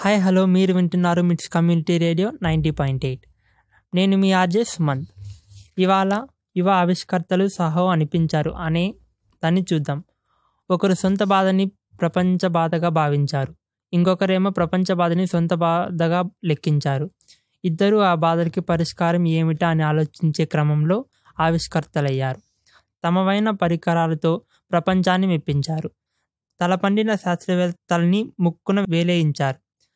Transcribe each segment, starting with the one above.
hi hello మీరు వింటున్నారు MITS community radio ninety point eight నేను మీ ఆర్జే సుమంత్ ఇవాళ యువ ఆవిష్కర్తలు సహో అనిపించారు అనే దాన్ని చూద్దాం ఒకరు సొంత బాధని ప్రపంచ బాధగా భావించారు ఇంకొకరేమో ప్రపంచ బాధని సొంత బాధగా లెక్కించారు ఇద్దరు ఆ బాధలకి పరిష్కారం ఏమిటా అని ఆలోచించే క్రమంలో ఆవిష్కర్తలయ్యారు తమవైన పరికరాలతో ప్రపంచాన్ని మెప్పించారు తలపండిన శాస్త్రవేత్తల్ని ముక్కున వేలేయించారు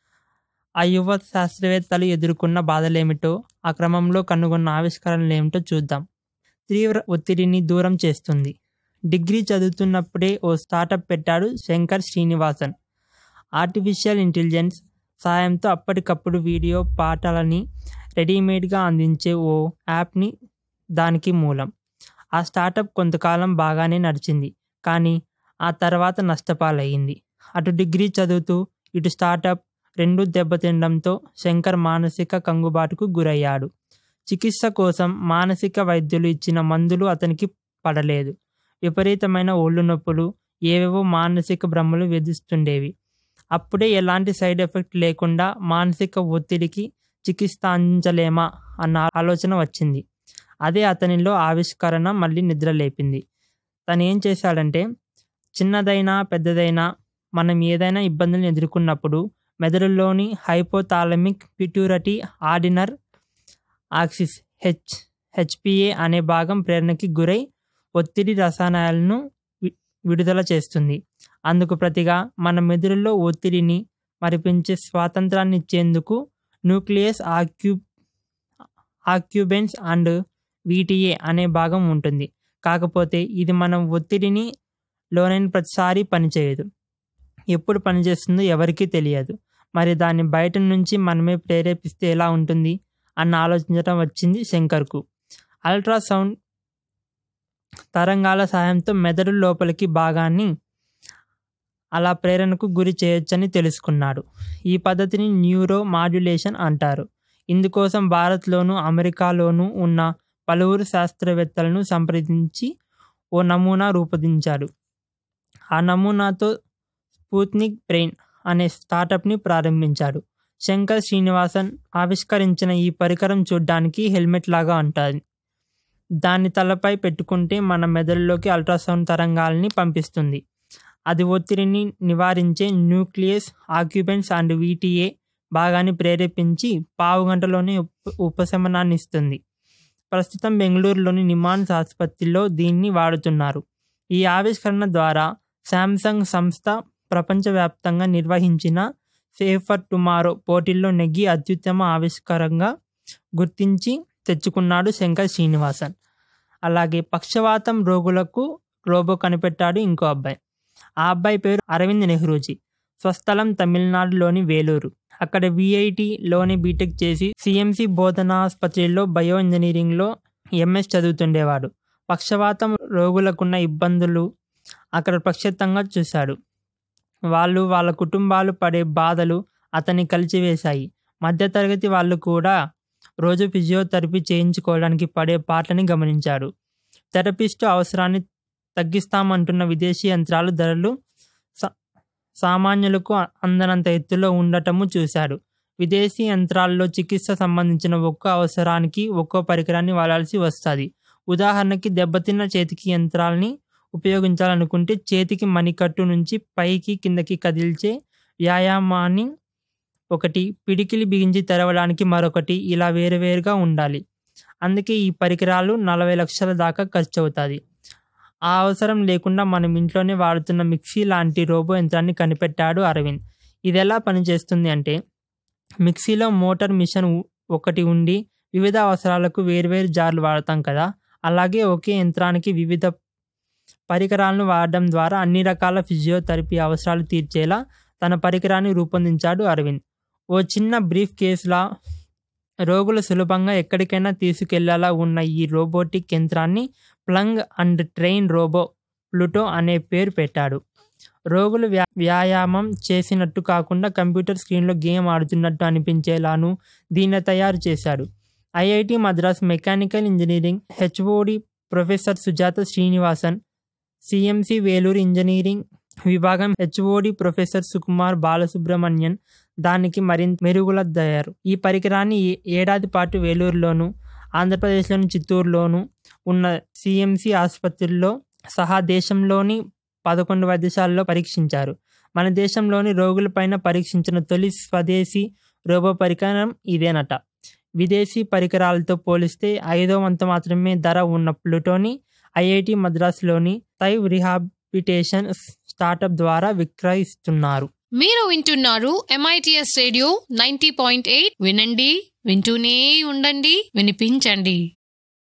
ఆ యువ శాస్త్రవేత్తలు ఎదుర్కొన్న బాధలేమిటో ఆ క్రమంలో కనుగొన్న ఆవిష్కరణలు ఏమిటో చూద్దాం తీవ్ర ఒత్తిడిని దూరం చేస్తుంది డిగ్రీ చదువుతున్నప్పుడే ఓ స్టార్టప్ పెట్టాడు శంకర్ శ్రీనివాసన్ ఆర్టిఫిషియల్ ఇంటెలిజెన్స్ సాయంతో అప్పటికప్పుడు వీడియో పాఠాలని రెడీమేడ్గా అందించే ఓ యాప్ని దానికి మూలం ఆ స్టార్టప్ కొంతకాలం బాగానే నడిచింది కానీ ఆ తర్వాత నష్టపాలయ్యింది అటు డిగ్రీ చదువుతూ ఇటు స్టార్టప్ రెండు దెబ్బతినడంతో శంకర్ మానసిక కంగుబాటుకు గురయ్యాడు చికిత్స కోసం మానసిక వైద్యులు ఇచ్చిన మందులు అతనికి పడలేదు విపరీతమైన ఒళ్ళు నొప్పులు ఏవేవో మానసిక భ్రమలు వేధిస్తుండేవి అప్పుడే ఎలాంటి సైడ్ ఎఫెక్ట్ లేకుండా మానసిక ఒత్తిడికి చికిత్స అందించలేమా అన్న ఆలోచన వచ్చింది అదే అతనిలో ఆవిష్కరణ మళ్ళీ నిద్రలేపింది తను ఏం చేశాడంటే చిన్నదైనా పెద్దదైనా మనం ఏదైనా ఇబ్బందులను ఎదుర్కొన్నప్పుడు మెదడులోని hypothalamic pituitary adrenal axis H HPA అనే భాగం ప్రేరణకి గురై ఒత్తిడి రసాయనాలను విడుదల చేస్తుంది అందుకు ప్రతిగా మన మెదడులో ఒత్తిడిని మరిపించే స్వాతంత్రాన్ని ఇచ్చేందుకు nucleus accu accumbens and VTA అనే భాగం ఉంటుంది కాకపోతే ఇది మనం ఒత్తిడిని లోనైన ప్రతిసారి పనిచేయదు ఎప్పుడు పనిచేస్తుందో ఎవరికీ తెలియదు మరి దాన్ని బయట నుంచి మనమే ప్రేరేపిస్తే ఎలా ఉంటుంది అన్న ఆలోచించడం వచ్చింది శంకర్కు అల్ట్రాసౌండ్ తరంగాల సాయంతో మెదడు లోపలికి భాగాన్ని అలా ప్రేరణకు గురి చేయొచ్చని తెలుసుకున్నాడు ఈ పద్ధతిని న్యూరో మాడ్యులేషన్ అంటారు ఇందుకోసం భారత్లోను అమెరికాలోనూ ఉన్న పలువురు శాస్త్రవేత్తలను సంప్రదించి ఓ నమూనా రూపొందించాడు ఆ నమూనాతో స్పూత్నిక్ బ్రెయిన్ అనే స్టార్టప్ని ప్రారంభించాడు శంకర్ శ్రీనివాసన్ ఆవిష్కరించిన ఈ పరికరం చూడ్డానికి హెల్మెట్ లాగా ఉంటుంది దాన్ని తలపై పెట్టుకుంటే మన మెదడులోకి అల్ట్రాసౌండ్ తరంగాల్ని పంపిస్తుంది అది ఒత్తిడిని నివారించే న్యూక్లియస్ ఆక్యుపెంట్స్ అండ్ వీటీఏ భాగాన్ని ప్రేరేపించి పావు గంటలోనే ఉపశమనాన్ని ఇస్తుంది ప్రస్తుతం బెంగళూరులోని నిమాన్స్ ఆసుపత్రిలో దీన్ని వాడుతున్నారు ఈ ఆవిష్కరణ ద్వారా శాంసంగ్ సంస్థ ప్రపంచవ్యాప్తంగా నిర్వహించిన సేఫ్ ఫర్ టుమారో పోటీల్లో నెగ్గి అత్యుత్తమ ఆవిష్కరంగా గుర్తించి తెచ్చుకున్నాడు శంకర్ శ్రీనివాసన్ అలాగే పక్షవాతం రోగులకు రోబో కనిపెట్టాడు ఇంకో అబ్బాయి ఆ అబ్బాయి పేరు అరవింద్ నెహ్రూజీ స్వస్థలం తమిళనాడులోని వేలూరు అక్కడ విఐటిలోని బీటెక్ చేసి సిఎంసి బోధనాస్పత్రిలో బయో ఇంజనీరింగ్లో ఎంఎస్ చదువుతుండేవాడు పక్షవాతం రోగులకున్న ఇబ్బందులు అక్కడ ప్రక్షిప్తంగా చూశాడు వాళ్ళు వాళ్ళ కుటుంబాలు పడే బాధలు అతన్ని కలిచివేశాయి మధ్యతరగతి వాళ్ళు కూడా రోజు ఫిజియోథెరపీ చేయించుకోవడానికి పడే పాటని గమనించాడు థెరపిస్టు అవసరాన్ని తగ్గిస్తామంటున్న విదేశీ యంత్రాలు ధరలు సామాన్యులకు అందనంత ఎత్తులో ఉండటము చూశాడు విదేశీ యంత్రాల్లో చికిత్స సంబంధించిన ఒక్కో అవసరానికి ఒక్కో పరికరాన్ని వాడాల్సి వస్తుంది ఉదాహరణకి దెబ్బతిన్న చేతికి యంత్రాలని ఉపయోగించాలనుకుంటే చేతికి మణికట్టు నుంచి పైకి కిందకి కదిల్చే వ్యాయామాన్ని ఒకటి పిడికిలి బిగించి తెరవడానికి మరొకటి ఇలా వేరువేరుగా ఉండాలి అందుకే ఈ పరికరాలు నలభై లక్షల దాకా ఖర్చు అవుతుంది ఆ అవసరం లేకుండా మనం ఇంట్లోనే వాడుతున్న మిక్సీ లాంటి రోబో యంత్రాన్ని కనిపెట్టాడు అరవింద్ ఇది ఎలా పనిచేస్తుంది అంటే మిక్సీలో మోటార్ మిషన్ ఒకటి ఉండి వివిధ అవసరాలకు వేర్వేరు జార్లు వాడతాం కదా అలాగే ఒకే యంత్రానికి వివిధ పరికరాలను వాడడం ద్వారా అన్ని రకాల ఫిజియోథెరపీ అవసరాలు తీర్చేలా తన పరికరాన్ని రూపొందించాడు అరవింద్ ఓ చిన్న బ్రీఫ్ కేసులా రోగులు సులభంగా ఎక్కడికైనా తీసుకెళ్లేలా ఉన్న ఈ రోబోటిక్ యంత్రాన్ని plug and train robo Pluto అనే పేరు పెట్టాడు రోగులు వ్యా వ్యాయామం చేసినట్టు కాకుండా కంప్యూటర్ స్క్రీన్లో గేమ్ ఆడుతున్నట్టు అనిపించేలాను దీన్ని తయారు చేశాడు IIT Madras mechanical engineering HOD professor Sujatha Srinivasan CMC Vellore engineering విభాగం హెచ్ఓడి ప్రొఫెసర్ సుకుమార్ బాలసుబ్రహ్మణ్యన్ దానికి మరింత మెరుగులద్దయ్యారు ఈ పరికరాన్ని ఏ- ఏడాది పాటు వేలూరులోను ఆంధ్రప్రదేశ్లోని చిత్తూరులోను ఉన్న సిఎంసి ఆసుపత్రుల్లో సహా దేశంలోని పదకొండు వైద్యశాలలో పరీక్షించారు మన దేశంలోని రోగులపైన పరీక్షించిన తొలి స్వదేశీ రోబో పరికరం ఇదేనట విదేశీ పరికరాలతో పోలిస్తే ఐదో వంతు మాత్రమే ధర ఉన్న ప్లూటోని ఐఐటి మద్రాసులోని తైవ్ రిహాబిటేషన్ స్టార్టప్ ద్వారా విక్రయిస్తున్నారు మీరు వింటున్నారు MITS radio ninety point eight వినండి వింటూనే ఉండండి వినిపించండి